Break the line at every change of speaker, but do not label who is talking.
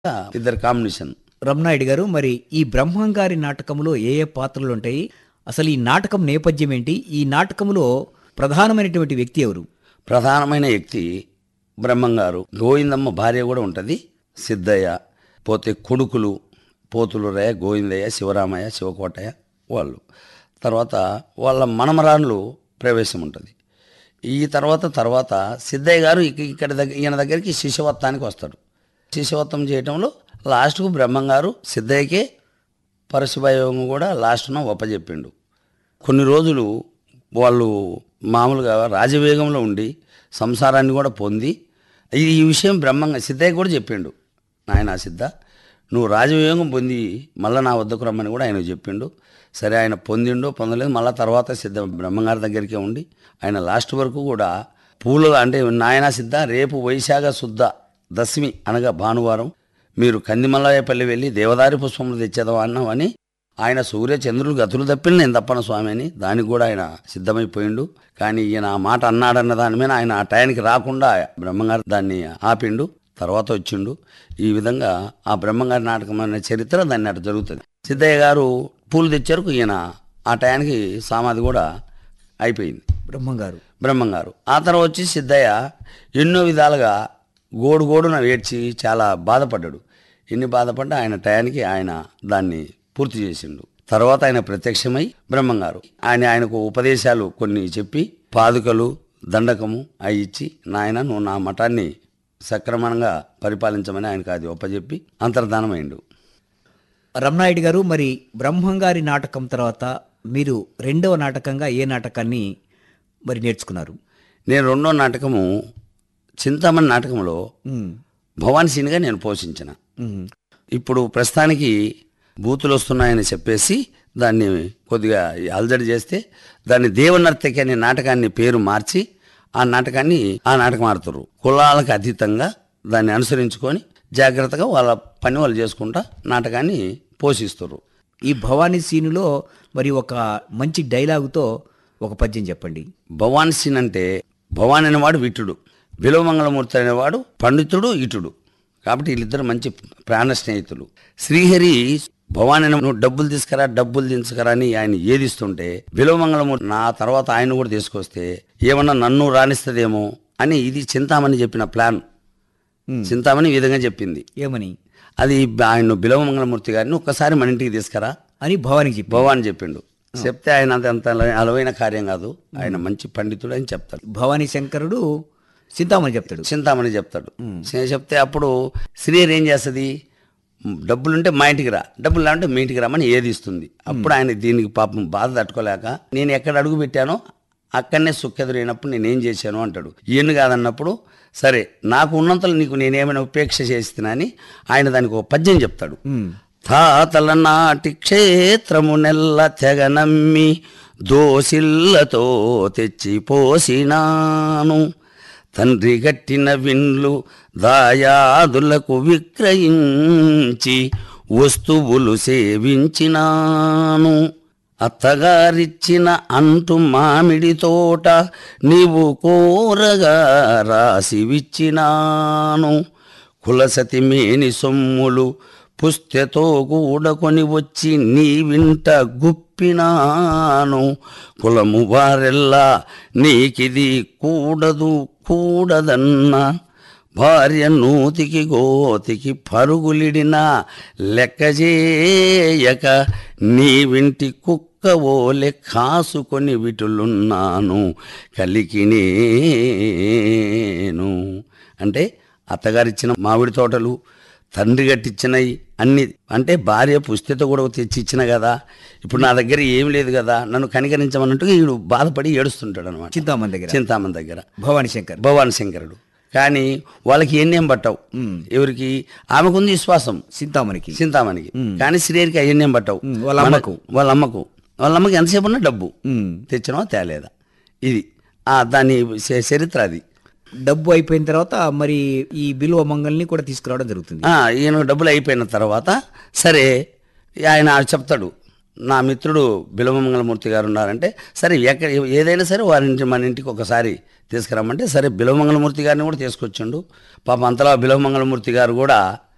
ఇద్దరు కాంబినేషన్
రమణాయుడు గారు మరి ఈ బ్రహ్మంగారి నాటకంలో ఏ ఏ పాత్రలు ఉంటాయి అసలు ఈ నాటకం నేపథ్యం ఏంటి ఈ నాటకంలో ప్రధానమైనటువంటి వ్యక్తి ఎవరు
ప్రధానమైన వ్యక్తి బ్రహ్మంగారు గోవిందమ్మ భార్య కూడా ఉంటుంది సిద్ధయ్య పోతే కొడుకులు పోతులురయ్య గోవిందయ్య శివరామయ్య శివకోటయ్య వాళ్ళు తర్వాత వాళ్ళ మనమరాన్లు ప్రవేశం ఉంటుంది ఈ తర్వాత తర్వాత సిద్ధయ్య గారు ఇక- ఇక్కడ దగ్గర ఈయన దగ్గరికి శిశువత్తానికి వస్తాడు శిశువత్తం చేయటంలో లాస్ట్కు బ్రహ్మంగారు సిద్ధయ్యకే పరశుభయోగం కూడా లాస్ట్న ఒప్పజెప్పిండు కొన్ని రోజులు వాళ్ళు మామూలుగా రాజవేగంలో ఉండి సంసారాన్ని కూడా పొంది ఈ ఈ విషయం బ్రహ్మంగా సిద్ధయ్య కూడా చెప్పిండు నాయన సిద్ధ నువ్వు రాజవేగం పొంది మళ్ళీ నా వద్దకు రమ్మని కూడా ఆయన చెప్పిండు సరే ఆయన పొందిండో పొందలేదు మళ్ళీ తర్వాత సిద్ధ బ్రహ్మంగారి దగ్గరికే ఉండి ఆయన లాస్ట్ వరకు కూడా పూలు అంటే నాయన సిద్ధ రేపు వైశాఖ శుద్ధ దశమి అనగా భానువారం మీరు కందిమల్లయ్యపల్లి వెళ్ళి దేవదారి పుష్పములు తెచ్చేదా అన్నామని ఆయన సూర్య చంద్రులు గతులు తప్పిన నేను తప్పన స్వామి అని దానికి కూడా ఆయన సిద్ధమైపోయిండు కానీ ఈయన ఆ మాట అన్నాడన్న దాని మీద ఆయన ఆ టయానికి రాకుండా బ్రహ్మంగారు దాన్ని ఆపిండు తర్వాత వచ్చిండు ఈ విధంగా ఆ బ్రహ్మంగారి నాటకం అనే చరిత్ర దాన్ని అటు జరుగుతుంది సిద్ధయ్య గారు పూలు తెచ్చారు ఈయన ఆ టయానికి సమాధి కూడా అయిపోయింది
బ్రహ్మంగారు
బ్రహ్మంగారు ఆ తర్వాత వచ్చి సిద్ధయ్య ఎన్నో విధాలుగా గోడు గోడున ఏడ్చి చాలా బాధపడ్డాడు ఎన్ని బాధపడ్డా ఆయన టయానికి ఆయన దాన్ని పూర్తి చేసిండు తర్వాత ఆయన ప్రత్యక్షమై బ్రహ్మంగారు ఆయన ఆయనకు ఉపదేశాలు కొన్ని చెప్పి పాదుకలు దండకము అవి ఇచ్చి నాయన నువ్వు నా మఠాన్ని సక్రమంగా పరిపాలించమని ఆయనకు అది ఒప్పజెప్పి అంతర్ధానమైండు
రమణాయుడు గారు మరి బ్రహ్మంగారి నాటకం తర్వాత మీరు రెండవ నాటకంగా ఏ నాటకాన్ని మరి నేర్చుకున్నారు
నేను రెండో నాటకము చింతామణి నాటకంలో
ఉమ్,
భవానీ సీన్గా నేను పోషించిన
ఉమ్,
ఇప్పుడు ప్రస్తుతానికి బూతులు వస్తున్నాయని చెప్పేసి దాన్ని కొద్దిగా అల్జడి చేస్తే దాన్ని దేవనర్తకి అనే నాటకాన్ని పేరు మార్చి ఆ నాటకాన్ని ఆ నాటకం ఆడుతారు కులాలకు అతీతంగా దాన్ని అనుసరించుకొని జాగ్రత్తగా వాళ్ళ పని వాళ్ళు చేసుకుంటా నాటకాన్ని పోషిస్తారు
ఈ భవానీ సీనులో మరి ఒక మంచి డైలాగుతో ఒక పద్యం చెప్పండి
భవానీ సీన్ అంటే భవాని అనేవాడు విటుడు విలువమంగళమూర్తి అనేవాడు పండితుడు ఇటుడు కాబట్టి వీళ్ళిద్దరు మంచి ప్రాణ స్నేహితులు శ్రీహరి భవాని అనే నువ్వు డబ్బులు తీసుకురా డబ్బులు తీసుకురా అని ఆయన ఏదిస్తుంటే విలువమంగళమూర్తి నా తర్వాత ఆయన కూడా తీసుకొస్తే ఏమన్నా నన్ను రాణిస్తుందేమో అని ఇది చింతామణి చెప్పిన ప్లాన్
ఉమ్,
చింతామణి ఈ విధంగా చెప్పింది
ఏమని
అది ఆయన బిలవమంగళమూర్తి గారిని ఒక్కసారి మన ఇంటికి తీసుకురా
అని భవానికి చెప్పి
భవాని చెప్పిండు చెప్తే ఆయన అంత అంత అలవైన కార్యం కాదు ఆయన మంచి పండితుడు అని చెప్తాడు
భవానీ శంకరుడు చింతామణి చెప్తాడు
చింతామణి చెప్తాడు చే- చెప్తే అప్పుడు శ్రీహరి ఏం చేస్తుంది డబ్బులుంటే మా ఇంటికి రా డబ్బులు లేకుంటే మీ ఇంటికి రామని ఏది ఇస్తుంది అప్పుడు ఆయన దీనికి పాపం బాధ తట్టుకోలేక నేను ఎక్కడ అడుగు పెట్టానో అక్కడనే సుఖెదురైనప్పుడు నేనేం చేశాను అంటాడు ఈయన కాదన్నప్పుడు సరే నాకు ఉన్నంతలో నీకు నేనేమైనా ఉపేక్ష చేస్తున్నానని ఆయన దానికి ఒక పద్యం చెప్తాడు
ఉమ్,
తాతల నాటి క్షేత్రము నెల్ల తెగ నమ్మి దోసిల్లతో తెచ్చి పోసినాను తండ్రి గట్టిన విండ్లు దాయాదులకు విక్రయించి వస్తువులు సేవించినాను అత్తగారిచ్చిన అంటు మామిడి తోట నీవు కోరగా రాసివిచ్చినాను కులసతి మేని సొమ్ములు పుస్తెతో కూడకొని వచ్చి నీ వింట గుప్పినాను కులము వారెల్లా నీకిది కూడదు కూడదన్న భార్య నూతికి గోతికి పరుగులిడిన లెక్కజేయక నీ వింటి కుక్క ఓలె కాసుకొని విటులున్నాను కలికి నేను అంటే అత్తగారిచ్చిన మామిడి తోటలు తండ్రి గట్టిచ్చినవి అన్ని అంటే భార్య పుస్తెతో కూడా తెచ్చి ఇచ్చిన కదా ఇప్పుడు నా దగ్గర ఏం లేదు కదా నన్ను కనికరించమన్నట్టుగా వీడు బాధపడి ఏడుస్తుంటాడు అనమాట
చింతామణి దగ్గర
చింతామణి దగ్గర
భవానీ శంకర్
భవాని శంకరుడు కానీ వాళ్ళకి ఎన్నేం పట్టవు ఎవరికి ఆమెకుంది విశ్వాసం
చింతామణికి
చింతామణికి కానీ శ్రీహరికి అవన్నేం పట్టవు
ఉమ్, వాళ్ళ
మన-
అమ్మకు.
వాళ్ళ అమ్మకు వాళ్ళ అమ్మకి ఎంతసేపు ఉన్నా డబ్బు
ఉమ్,
తెచ్చినవా తేలేదా ఇది ఆ దాని చ- చరిత్ర అది
డబ్బు అయిపోయిన తర్వాత మరి ఈ బిల్వ మంగల్ని కూడా తీసుకురావడం జరుగుతుంది
ఆ, ఈయన డబ్బులు అయిపోయిన తర్వాత సరే ఆయన చెప్తాడు నా మిత్రుడు బిలవమంగళమూర్తి గారు ఉన్నారంటే సరే ఎక్కడ ఏదైనా సరే వారింటి మన ఇంటికి ఒకసారి తీసుకురమ్మంటే సరే బిలవమంగళమూర్తి గారిని కూడా తీసుకొచ్చిండు పాపం అంతలా బిలవమంగళమూర్తి గారు కూడా